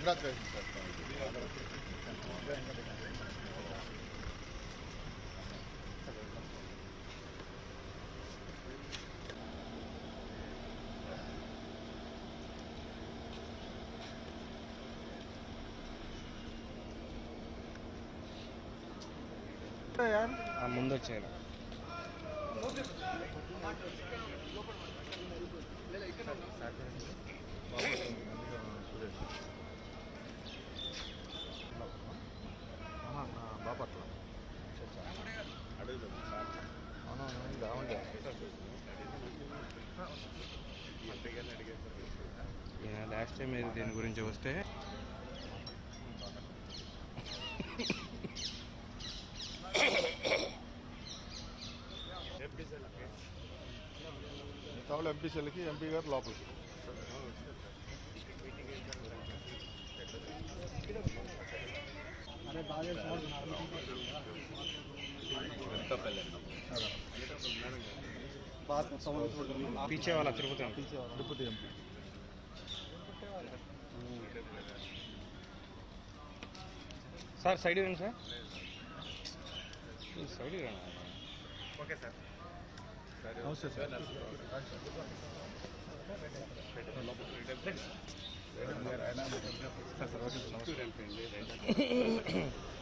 congratulation sir ముందు వచ్చేయాలి Bapatla last time మీరు దీని గురించి వస్తే తవల ఎంపీ సెల్కి ఎంపీ గారు లోపలికి పీచే వాళ్ళ తిరుగుతాం తిరుపతి ఎంపీ సార్ సైడ్ ఇవ్వండి సార్ సైడ్ ఇవ్వండి ఓకే సార్ నమస్తే సార్ సార్ ఓకే సార్ నమస్తే